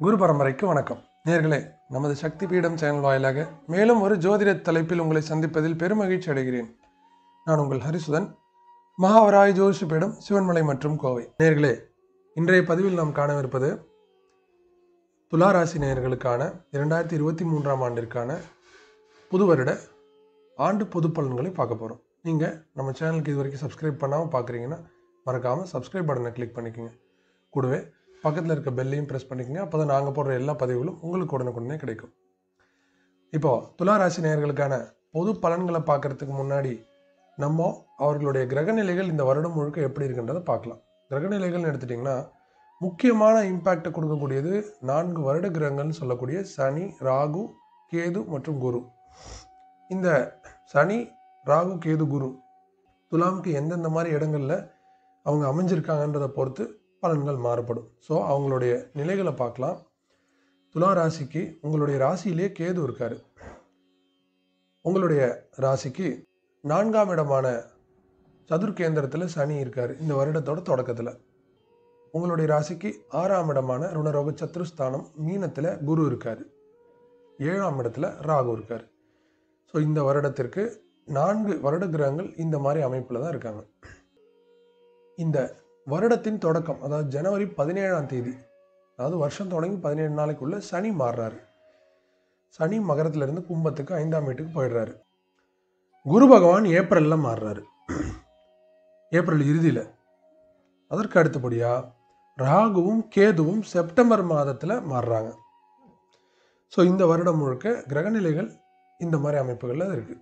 குரு பரம்பரைக்கு வணக்கம் நேர்களே நமது சக்தி பீடம் சேனல் வாயிலாக மேலும் ஒரு ஜோதிட தலைப்பில் உங்களை சந்திப்பதில் பெருமகிழ்ச்சி அடைகிறேன் நான் உங்கள் ஹரிசுதன் மகாவராய் ஜோதிஷ பீடம் சிவன்மலை மற்றும் கோவை நேர்களே இன்றைய பதிவில் நாம் காணவிருப்பது துளாராசி நேயர்களுக்கான இரண்டாயிரத்தி இருபத்தி மூன்றாம் ஆண்டிற்கான புது வருட ஆண்டு பொது பலன்களை பார்க்க போகிறோம் நீங்கள் நம்ம சேனலுக்கு இது வரைக்கும் சப்ஸ்கிரைப் பண்ணாமல் பார்க்குறீங்கன்னா மறக்காமல் சப்ஸ்கிரைப் பட்டனை கிளிக் பண்ணிக்கோங்க கூடவே பக்கத்தில் இருக்க பெல்லையும் ப்ரெஸ் பண்ணிக்கங்க அப்போ தான் நாங்கள் போடுற எல்லா பதிவுகளும் உங்களுக்கு உடனுக்குடனே கிடைக்கும் இப்போது துளாராசி நேயர்களுக்கான பொது பலன்களை பார்க்கறதுக்கு முன்னாடி நம்ம அவர்களுடைய கிரகநிலைகள் இந்த வருடம் முழுக்க எப்படி இருக்குன்றதை பார்க்கலாம் கிரகநிலைகள்னு எடுத்துட்டிங்கன்னா முக்கியமான இம்பேக்டை கொடுக்கக்கூடியது நான்கு வருட கிரகங்கள்னு சொல்லக்கூடிய சனி ராகு கேது மற்றும் குரு இந்த சனி ராகு கேது குரு துலாமுக்கு எந்தெந்த மாதிரி இடங்களில் அவங்க அமைஞ்சிருக்காங்கன்றதை பொறுத்து பலன்கள் மாறுபடும் ஸோ அவங்களுடைய நிலைகளை பார்க்கலாம் துலா ராசிக்கு உங்களுடைய ராசியிலே கேது இருக்காரு உங்களுடைய ராசிக்கு நான்காம் இடமான சதுர்கேந்திரத்தில் சனி இருக்கார் இந்த வருடத்தோட தொடக்கத்தில் உங்களுடைய ராசிக்கு ஆறாம் இடமான ருணரோக சத்ருஸ்தானம் மீனத்தில் குரு இருக்கார் ஏழாம் இடத்துல ராகு இருக்கார் ஸோ இந்த வருடத்திற்கு நான்கு வருட கிரகங்கள் இந்த மாதிரி அமைப்பில் தான் இருக்காங்க இந்த வருடத்தின் தொடக்கம் அதாவது ஜனவரி பதினேழாம் தேதி அதாவது வருஷம் தொடங்கி பதினேழு நாளைக்குள்ள சனி மாறுறாரு சனி மகரத்திலிருந்து கும்பத்துக்கு ஐந்தாம் வீட்டுக்கு போயிடுறாரு குரு பகவான் ஏப்ரலில் மாறுறாரு ஏப்ரல் இறுதியில் அதற்கு அடுத்தபடியாக ராகுவும் கேதுவும் செப்டம்பர் மாதத்தில் மாறுறாங்க ஸோ இந்த வருடம் முழுக்க கிரகநிலைகள் இந்த மாதிரி அமைப்புகளில் இருக்குது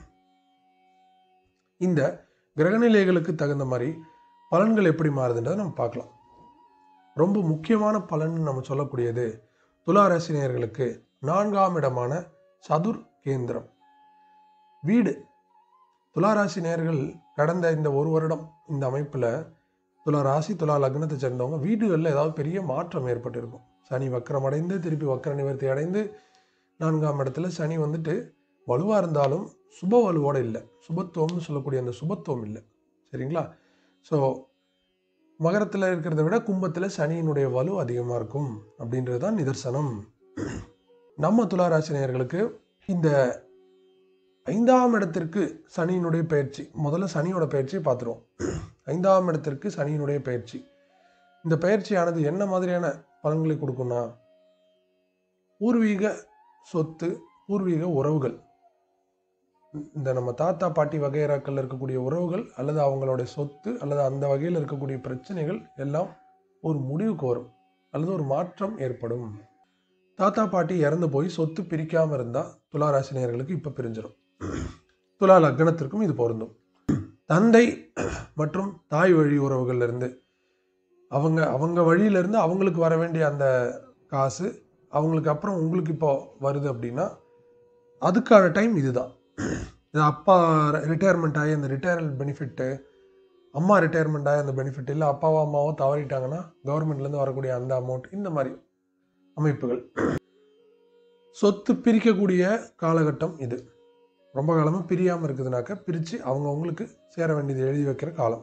இந்த கிரகநிலைகளுக்கு தகுந்த மாதிரி பலன்கள் எப்படி மாறுதுன்றதை நம்ம பார்க்கலாம் ரொம்ப முக்கியமான பலன் நம்ம சொல்லக்கூடியது துளாராசினியர்களுக்கு நான்காம் இடமான சதுர் கேந்திரம் வீடு துளாராசி நேர்கள் கடந்த இந்த ஒரு வருடம் இந்த அமைப்பில் துலா ராசி துலா லக்னத்தை சேர்ந்தவங்க வீடுகளில் ஏதாவது பெரிய மாற்றம் ஏற்பட்டிருக்கும் சனி வக்கரம் அடைந்து திருப்பி வக்கர நிவர்த்தி அடைந்து நான்காம் இடத்துல சனி வந்துட்டு வலுவாக இருந்தாலும் சுப வலுவோடு இல்லை சுபத்துவம்னு சொல்லக்கூடிய அந்த சுபத்துவம் இல்லை சரிங்களா ஸோ மகரத்தில் இருக்கிறத விட கும்பத்தில் சனியினுடைய வலு அதிகமாக இருக்கும் அப்படின்றது தான் நிதர்சனம் நம்ம துளாராசினியர்களுக்கு இந்த ஐந்தாம் இடத்திற்கு சனியினுடைய பயிற்சி முதல்ல சனியோட பயிற்சியை பார்த்துருவோம் ஐந்தாம் இடத்திற்கு சனியினுடைய பயிற்சி இந்த பயிற்சியானது என்ன மாதிரியான பலன்களை கொடுக்கும்னா பூர்வீக சொத்து பூர்வீக உறவுகள் இந்த நம்ம தாத்தா பாட்டி வகையறாக்கள் இருக்கக்கூடிய உறவுகள் அல்லது அவங்களுடைய சொத்து அல்லது அந்த வகையில் இருக்கக்கூடிய பிரச்சனைகள் எல்லாம் ஒரு முடிவுக்கு வரும் அல்லது ஒரு மாற்றம் ஏற்படும் தாத்தா பாட்டி இறந்து போய் சொத்து பிரிக்காமல் இருந்தால் துளாராசினியர்களுக்கு இப்போ பிரிஞ்சிடும் துலா லக்னத்திற்கும் இது பொருந்தும் தந்தை மற்றும் தாய் வழி உறவுகள்ல இருந்து அவங்க அவங்க வழியிலேருந்து அவங்களுக்கு வர வேண்டிய அந்த காசு அவங்களுக்கு அப்புறம் உங்களுக்கு இப்போ வருது அப்படின்னா அதுக்கான டைம் இதுதான் இது அப்பா ரிட்டையர்மெண்ட் ஆகி அந்த ரிட்டையர்மெண்ட் பெனிஃபிட்டு அம்மா ரிட்டையர்மெண்ட் ஆகி அந்த பெனிஃபிட் இல்லை அப்பாவோ அம்மாவோ தவறிட்டாங்கன்னா கவர்மெண்ட்லேருந்து வரக்கூடிய அந்த அமௌண்ட் இந்த மாதிரி அமைப்புகள் சொத்து பிரிக்கக்கூடிய காலகட்டம் இது ரொம்ப காலமாக பிரியாமல் இருக்குதுனாக்க பிரித்து அவங்கவுங்களுக்கு சேர வேண்டியது எழுதி வைக்கிற காலம்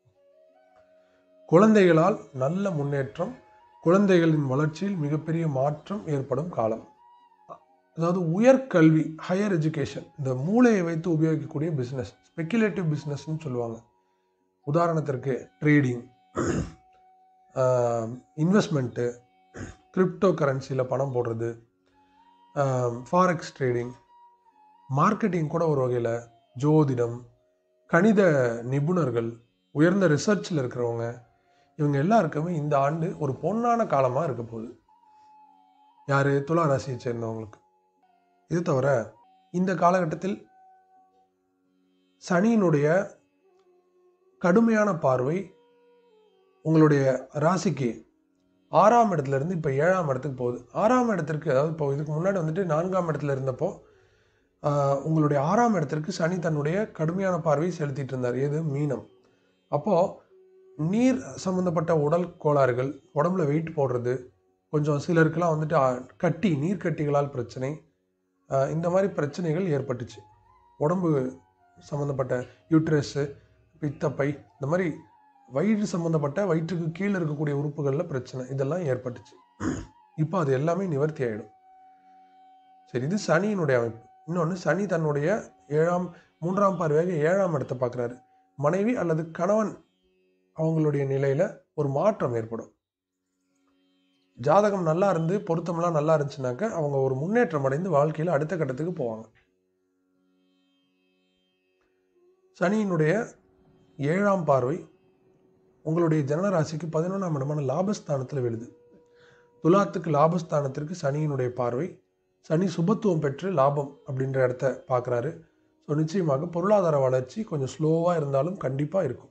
குழந்தைகளால் நல்ல முன்னேற்றம் குழந்தைகளின் வளர்ச்சியில் மிகப்பெரிய மாற்றம் ஏற்படும் காலம் அதாவது உயர்கல்வி ஹையர் எஜுகேஷன் இந்த மூளையை வைத்து உபயோகிக்கக்கூடிய பிஸ்னஸ் ஸ்பெக்குலேட்டிவ் பிஸ்னஸ்ன்னு சொல்லுவாங்க உதாரணத்திற்கு ட்ரேடிங் இன்வெஸ்ட்மெண்ட்டு கிரிப்டோ கரன்சியில் பணம் போடுறது ஃபாரெக்ஸ் ட்ரேடிங் மார்க்கெட்டிங் கூட ஒரு வகையில் ஜோதிடம் கணித நிபுணர்கள் உயர்ந்த ரிசர்ச்சில் இருக்கிறவங்க இவங்க எல்லாருக்குமே இந்த ஆண்டு ஒரு பொன்னான காலமாக இருக்க போகுது யார் துலா ராசியை சேர்ந்தவங்களுக்கு இது தவிர இந்த காலகட்டத்தில் சனியினுடைய கடுமையான பார்வை உங்களுடைய ராசிக்கு ஆறாம் இடத்துல இருந்து இப்போ ஏழாம் இடத்துக்கு போகுது ஆறாம் இடத்திற்கு அதாவது இப்போ இதுக்கு முன்னாடி வந்துட்டு நான்காம் இடத்துல இருந்தப்போ ஆஹ், உங்களுடைய ஆறாம் இடத்திற்கு சனி தன்னுடைய கடுமையான பார்வையை செலுத்திட்டு இருந்தார் எது மீனம் அப்போது நீர் சம்மந்தப்பட்ட உடல் கோளாறுகள் உடம்புல வெயிட் போடுறது கொஞ்சம் சிலருக்கெல்லாம் வந்துட்டு ஆ, கட்டி நீர் கட்டிகளால் பிரச்சனை ஆஹ், இந்த மாதிரி பிரச்சனைகள் ஏற்பட்டுச்சு உடம்பு சம்மந்தப்பட்ட யூட்ரஸ்ஸு பித்தப்பை இந்த மாதிரி வயிறு சம்மந்தப்பட்ட வயிற்றுக்கு கீழே இருக்கக்கூடிய உறுப்புகளில் பிரச்சனை இதெல்லாம் ஏற்பட்டுச்சு இப்போ அது எல்லாமே நிவர்த்தி ஆகிடும் சரி இது சனியினுடைய அமைப்பு இன்னொன்று சனி தன்னுடைய ஏழாம் மூன்றாம் பார்வையாக ஏழாம் இடத்தை பார்க்குறாரு மனைவி அல்லது கணவன் அவங்களுடைய நிலையில் ஒரு மாற்றம் ஏற்படும் ஜாதகம் நல்லா இருந்து பொருத்தம்லாம் நல்லா இருந்துச்சுனாக்க அவங்க ஒரு முன்னேற்றம் அடைந்து வாழ்க்கையில் அடுத்த கட்டத்துக்கு போவாங்க சனியினுடைய ஏழாம் பார்வை உங்களுடைய ஜனனராசிக்கு பதினொன்றாம் இடமான லாபஸ்தானத்தில் விழுது துலாத்துக்கு லாபஸ்தானத்திற்கு சனியினுடைய பார்வை சனி சுபத்துவம் பெற்று லாபம் அப்படின்ற இடத்த பார்க்குறாரு ஸோ நிச்சயமாக பொருளாதார வளர்ச்சி கொஞ்சம் ஸ்லோவாக இருந்தாலும் கண்டிப்பாக இருக்கும்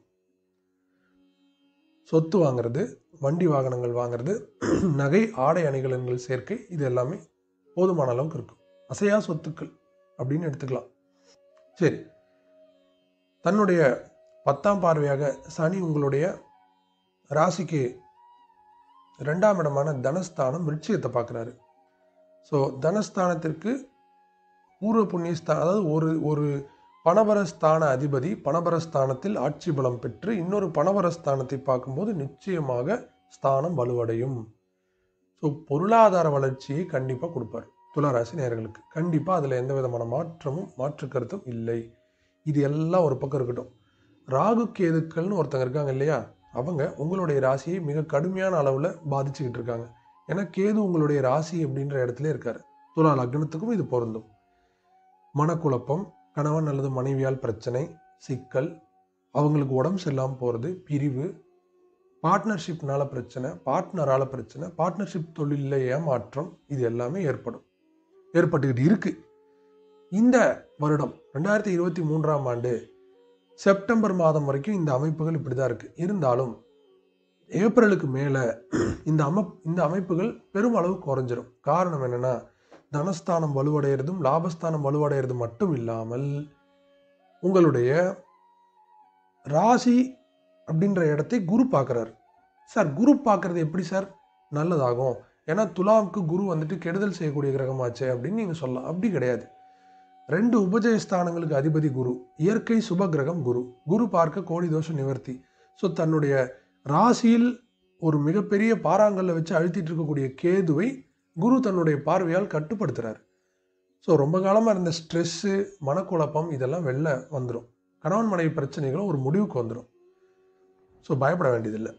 சொத்து வாங்குறது வண்டி வாகனங்கள் வாங்குறது நகை ஆடை அணிகலன்கள் சேர்க்கை இது எல்லாமே போதுமான அளவுக்கு இருக்கும் அசையா சொத்துக்கள் அப்படின்னு எடுத்துக்கலாம் சரி தன்னுடைய பத்தாம் பார்வையாக சனி உங்களுடைய ராசிக்கு ரெண்டாம் இடமான தனஸ்தானம் விருட்சியத்தை பார்க்குறாரு ஸோ தனஸ்தானத்திற்கு பூர்வ புண்ணியஸ்தானம் அதாவது ஒரு ஒரு பணபரஸ்தான அதிபதி பணபரஸ்தானத்தில் ஆட்சி பலம் பெற்று இன்னொரு பணபரஸ்தானத்தை பார்க்கும்போது நிச்சயமாக ஸ்தானம் வலுவடையும் ஸோ பொருளாதார வளர்ச்சியை கண்டிப்பாக கொடுப்பார் துளாராசி நேர்களுக்கு கண்டிப்பாக அதில் எந்த விதமான மாற்றமும் மாற்று கருத்தும் இல்லை இது எல்லாம் ஒரு பக்கம் இருக்கட்டும் ராகு கேதுக்கள்னு ஒருத்தங்க இருக்காங்க இல்லையா அவங்க உங்களுடைய ராசியை மிக கடுமையான அளவில் பாதிச்சுக்கிட்டு இருக்காங்க ஏன்னா கேது உங்களுடைய ராசி அப்படின்ற இடத்துல இருக்காரு துலா லக்னத்துக்கும் இது பொருந்தும் மனக்குழப்பம் கணவன் அல்லது மனைவியால் பிரச்சனை சிக்கல் அவங்களுக்கு உடம்பு சரியில்லாமல் போகிறது பிரிவு பார்ட்னர்ஷிப்னால பிரச்சனை பார்ட்னரால் பிரச்சனை பார்ட்னர்ஷிப் தொழிலில் ஏமாற்றம் இது எல்லாமே ஏற்படும் ஏற்பட்டுக்கிட்டு இருக்கு இந்த வருடம் ரெண்டாயிரத்தி இருபத்தி மூன்றாம் ஆண்டு செப்டம்பர் மாதம் வரைக்கும் இந்த அமைப்புகள் இப்படி தான் இருக்குது இருந்தாலும் ஏப்ரலுக்கு மேலே இந்த அமை இந்த அமைப்புகள் பெருமளவு குறைஞ்சிரும் காரணம் என்னென்னா தனஸ்தானம் வலுவடைகிறதும் லாபஸ்தானம் வலுவடைகிறது மட்டும் இல்லாமல் உங்களுடைய ராசி அப்படின்ற இடத்தை குரு பார்க்குறாரு சார் குரு பார்க்குறது எப்படி சார் நல்லதாகும் ஏன்னா துலாவுக்கு குரு வந்துட்டு கெடுதல் செய்யக்கூடிய கிரகமாச்சே அப்படின்னு நீங்கள் சொல்லலாம் அப்படி கிடையாது ரெண்டு உபஜயஸ்தானங்களுக்கு அதிபதி குரு இயற்கை சுப கிரகம் குரு குரு பார்க்க கோடி தோஷ நிவர்த்தி ஸோ தன்னுடைய ராசியில் ஒரு மிகப்பெரிய பாறாங்கல்ல வச்சு அழுத்திட்டு இருக்கக்கூடிய கேதுவை குரு தன்னுடைய பார்வையால் கட்டுப்படுத்துறாரு ஸோ ரொம்ப காலமாக இருந்த ஸ்ட்ரெஸ்ஸு மனக்குழப்பம் இதெல்லாம் வெளில வந்துடும் கணவன் மனைவி பிரச்சனைகளும் ஒரு முடிவுக்கு வந்துடும் ஸோ பயப்பட வேண்டியதில்லை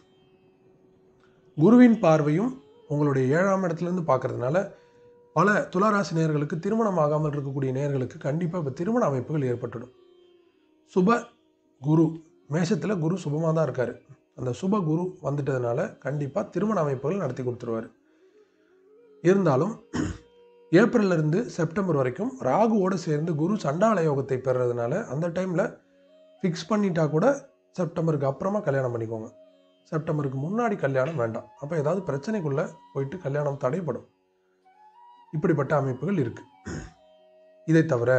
குருவின் பார்வையும் உங்களுடைய ஏழாம் இடத்துலேருந்து பார்க்கறதுனால பல துளாராசி நேயர்களுக்கு திருமணம் ஆகாமல் இருக்கக்கூடிய நேயர்களுக்கு கண்டிப்பாக இப்போ திருமண அமைப்புகள் ஏற்பட்டுடும் சுப குரு மேஷத்தில் குரு சுபமாக தான் இருக்கார் அந்த சுப குரு வந்துட்டதுனால கண்டிப்பாக திருமண அமைப்புகள் நடத்தி கொடுத்துருவார் இருந்தாலும் ஏப்ரல்ல இருந்து செப்டம்பர் வரைக்கும் ராகுவோடு சேர்ந்து குரு சண்டால யோகத்தை பெறுறதுனால அந்த டைமில் ஃபிக்ஸ் பண்ணிட்டா கூட செப்டம்பருக்கு அப்புறமா கல்யாணம் பண்ணிக்கோங்க செப்டம்பருக்கு முன்னாடி கல்யாணம் வேண்டாம் அப்போ ஏதாவது பிரச்சனைக்குள்ளே போயிட்டு கல்யாணம் தடைப்படும் இப்படிப்பட்ட அமைப்புகள் இருக்கு இதை தவிர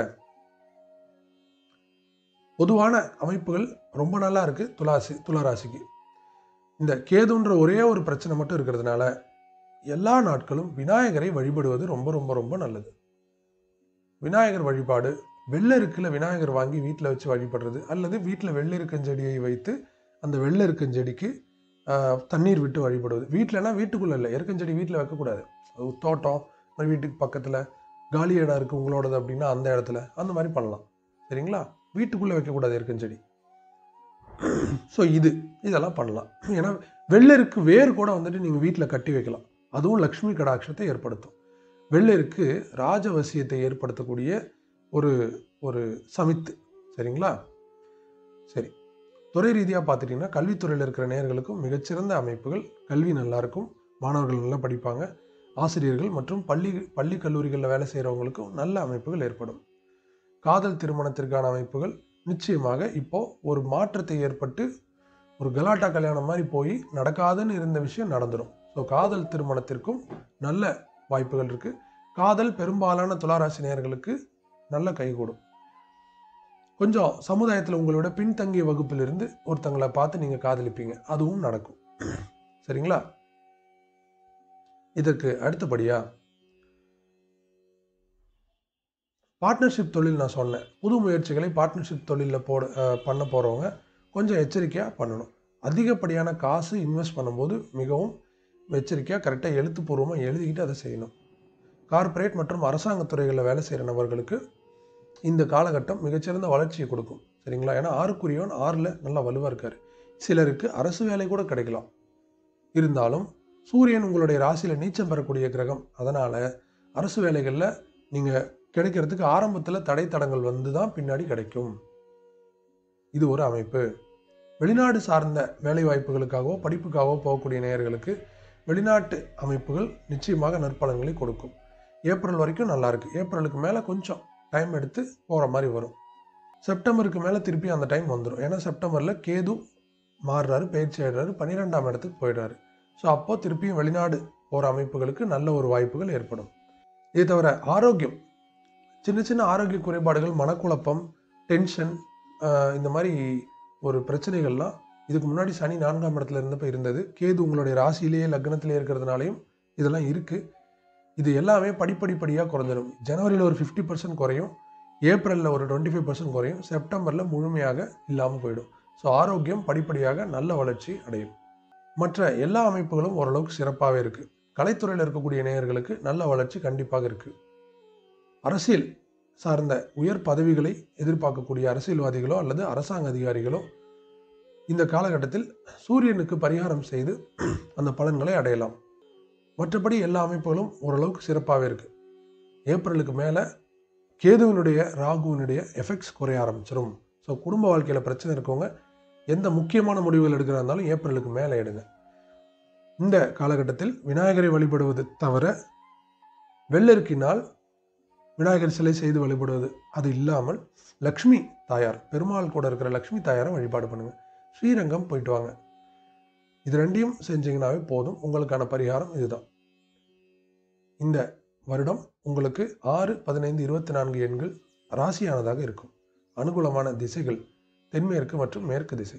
பொதுவான அமைப்புகள் ரொம்ப நல்லா இருக்கு துளாசி துளாராசிக்கு இந்த கேதுன்ற ஒரே ஒரு பிரச்சனை மட்டும் இருக்கிறதுனால எல்லா நாட்களும் விநாயகரை வழிபடுவது ரொம்ப ரொம்ப ரொம்ப நல்லது விநாயகர் வழிபாடு வெள்ளருக்குல விநாயகர் வாங்கி வீட்டில் வச்சு வழிபடுறது அல்லது வீட்டில் வெள்ளெருக்கஞ்செடியை வைத்து அந்த வெள்ளெருக்கஞ்செடிக்கு ஆஹ், தண்ணீர் விட்டு வழிபடுவது வீட்டிலனா வீட்டுக்குள்ளே இல்லை எருக்கஞ்செடி வீட்டில் வைக்கக்கூடாது அது ஒரு தோட்டம் ஒரு வீட்டுக்கு பக்கத்தில் காலி இடம் இருக்குது உங்களோடது அப்படின்னா அந்த இடத்துல அந்த மாதிரி பண்ணலாம் சரிங்களா வீட்டுக்குள்ளே வைக்கக்கூடாது எருக்கஞ்செடி ஸோ இது இதெல்லாம் பண்ணலாம் ஏன்னா வெள்ளருக்கு வேர் கூட வந்துட்டு நீங்கள் வீட்டில் கட்டி வைக்கலாம் அதுவும் லக்ஷ்மி கடாட்சத்தை ஏற்படுத்தும் வெள்ளருக்கு ராஜவசியத்தை ஏற்படுத்தக்கூடிய ஒரு ஒரு சமித்து சரிங்களா சரி துறை ரீதியாக பார்த்துட்டிங்கன்னா கல்வித்துறையில் இருக்கிற நேயர்களுக்கும் மிகச்சிறந்த அமைப்புகள் கல்வி நல்லா இருக்கும் மாணவர்கள் நல்லா படிப்பாங்க ஆசிரியர்கள் மற்றும் பள்ளி பள்ளி கல்லூரிகளில் வேலை செய்கிறவங்களுக்கும் நல்ல அமைப்புகள் ஏற்படும் காதல் திருமணத்திற்கான அமைப்புகள் நிச்சயமாக இப்போ ஒரு மாற்றத்தை ஏற்பட்டு ஒரு கலாட்டா கல்யாணம் மாதிரி போய் நடக்காதுன்னு இருந்த விஷயம் நடந்துடும் ஸோ காதல் திருமணத்திற்கும் நல்ல வாய்ப்புகள் இருக்குது காதல் பெரும்பாலான துளாராசி நேயர்களுக்கு நல்ல கைகூடும் கொஞ்சம் சமுதாயத்தில் உங்களோட பின்தங்கிய வகுப்பிலிருந்து ஒருத்தங்களை பார்த்து நீங்கள் காதலிப்பீங்க அதுவும் நடக்கும் சரிங்களா இதற்கு அடுத்தபடியா பார்ட்னர்ஷிப் தொழில் நான் சொன்னேன் புது முயற்சிகளை பார்ட்னர்ஷிப் தொழிலில் போட அஹ், பண்ண போகிறவங்க கொஞ்சம் எச்சரிக்கையாக பண்ணணும் அதிகப்படியான காசு இன்வெஸ்ட் பண்ணும்போது மிகவும் எச்சரிக்கையாக கரெக்டாக எழுத்துப்பூர்வமாக எழுதிக்கிட்டு அதை செய்யணும் கார்ப்பரேட் மற்றும் அரசாங்க துறைகளில் வேலை செய்கிற நபர்களுக்கு இந்த காலகட்டம் மிகச்சிறந்த வளர்ச்சியை கொடுக்கும் சரிங்களா ஏன்னா ஆறுக்குரியவன் ஆறில் நல்லா வலுவாக இருக்கார் சிலருக்கு அரசு வேலை கூட கிடைக்கலாம் இருந்தாலும் சூரியன் உங்களுடைய ராசியில் நீச்சம் பெறக்கூடிய கிரகம் அதனால் அரசு வேலைகளில் நீங்கள் கிடைக்கிறதுக்கு ஆரம்பத்தில் தடை தடங்கள் வந்து தான் பின்னாடி கிடைக்கும் இது ஒரு அமைப்பு வெளிநாடு சார்ந்த வேலை வாய்ப்புகளுக்காகவோ படிப்புக்காகவோ போகக்கூடிய நேயர்களுக்கு வெளிநாட்டு அமைப்புகள் நிச்சயமாக நற்பலன்களை கொடுக்கும் ஏப்ரல் வரைக்கும் நல்லா இருக்கு ஏப்ரலுக்கு மேலே கொஞ்சம் டைம் எடுத்து போகிற மாதிரி வரும் செப்டம்பருக்கு மேலே திருப்பி அந்த டைம் வந்துடும் ஏன்னா செப்டம்பரில் கேது மாறுறாரு பயிற்சி ஆயிடுறாரு பன்னிரெண்டாம் இடத்துக்கு போயிடுறாரு ஸோ அப்போ திருப்பியும் வெளிநாடு போகிற அமைப்புகளுக்கு நல்ல ஒரு வாய்ப்புகள் ஏற்படும் இது தவிர ஆரோக்கியம் சின்ன சின்ன ஆரோக்கிய குறைபாடுகள் மனக்குழப்பம் டென்ஷன் இந்த மாதிரி ஒரு பிரச்சனைகள்லாம் இதுக்கு முன்னாடி சனி நான்காம் இடத்துல இருந்தப்ப இருந்தது கேது உங்களுடைய ராசியிலேயே லக்னத்திலே இருக்கிறதுனாலையும் இதெல்லாம் இருக்குது இது எல்லாமே படிப்படிப்படியாக குறைஞ்சிடும் ஜனவரியில் ஒரு ஃபிஃப்டி பர்சன்ட் குறையும் ஏப்ரலில் ஒரு டுவெண்ட்டி ஃபைவ் பர்சன்ட் குறையும் செப்டம்பரில் முழுமையாக இல்லாமல் போயிடும் ஸோ ஆரோக்கியம் படிப்படியாக நல்ல வளர்ச்சி அடையும் மற்ற எல்லா அமைப்புகளும் ஓரளவுக்கு சிறப்பாகவே இருக்குது கலைத்துறையில் இருக்கக்கூடிய நேயர்களுக்கு நல்ல வளர்ச்சி கண்டிப்பாக இருக்குது அரசியல் சார்ந்த உயர் பதவிகளை எதிர்பார்க்கக்கூடிய அரசியல்வாதிகளோ அல்லது அரசாங்க அதிகாரிகளோ இந்த காலகட்டத்தில் சூரியனுக்கு பரிகாரம் செய்து அந்த பலன்களை அடையலாம் மற்றபடி எல்லா அமைப்புகளும் ஓரளவுக்கு சிறப்பாகவே இருக்குது ஏப்ரலுக்கு மேலே கேதுவினுடைய ராகுவினுடைய எஃபெக்ட்ஸ் குறைய ஆரம்பிச்சிடும் ஸோ குடும்ப வாழ்க்கையில் பிரச்சனை இருக்கவங்க எந்த முக்கியமான முடிவுகள் எடுக்கிறா இருந்தாலும் ஏப்ரலுக்கு மேலே எடுங்க இந்த காலகட்டத்தில் விநாயகரை வழிபடுவது தவிர வெள்ளருக்கினால் விநாயகர் சிலை செய்து வழிபடுவது அது இல்லாமல் லக்ஷ்மி தாயார் பெருமாள் கூட இருக்கிற லக்ஷ்மி தாயாரை வழிபாடு பண்ணுங்கள் ஸ்ரீரங்கம் போயிட்டு வாங்க இது ரெண்டையும் செஞ்சீங்கன்னாவே போதும் உங்களுக்கான பரிகாரம் இதுதான் இந்த வருடம் உங்களுக்கு ஆறு பதினைந்து இருபத்தி நான்கு எண்கள் ராசியானதாக இருக்கும் அனுகூலமான திசைகள் தென்மேற்கு மற்றும் மேற்கு திசை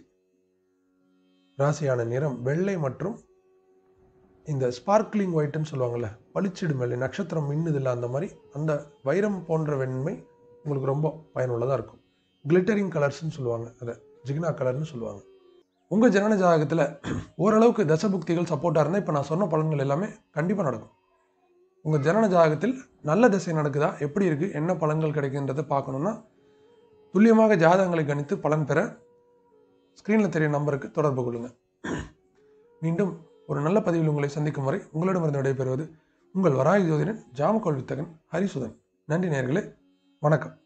ராசியான நிறம் வெள்ளை மற்றும் இந்த ஸ்பார்க்லிங் ஒயிட்னு சொல்லுவாங்கள்ல பளிச்சிடும் வெள்ளை நட்சத்திரம் மின்னுதில்ல அந்த மாதிரி அந்த வைரம் போன்ற வெண்மை உங்களுக்கு ரொம்ப பயனுள்ளதாக இருக்கும் கிளிட்டரிங் கலர்ஸ்னு சொல்லுவாங்க அதை ஜிக்னா கலர்னு சொல்லுவாங்க உங்கள் ஜனன ஜாதகத்தில் ஓரளவுக்கு தசபுக்திகள் சப்போர்ட்டாக இருந்தால் இப்போ நான் சொன்ன பலன்கள் எல்லாமே கண்டிப்பாக நடக்கும் உங்கள் ஜனன ஜாதகத்தில் நல்ல திசை நடக்குதா எப்படி இருக்குது என்ன பலன்கள் கிடைக்குன்றதை பார்க்கணுன்னா துல்லியமாக ஜாதகங்களை கணித்து பலன் பெற ஸ்க்ரீனில் தெரிய நம்பருக்கு தொடர்பு கொள்ளுங்கள் மீண்டும் ஒரு நல்ல பதிவில் உங்களை சந்திக்கும் வரை உங்களிடமிருந்து விடைபெறுவது உங்கள் வராகி ஜோதிடன் ஜாமக்கோள் வித்தகன் ஹரிசுதன் நன்றி நேர்களே வணக்கம்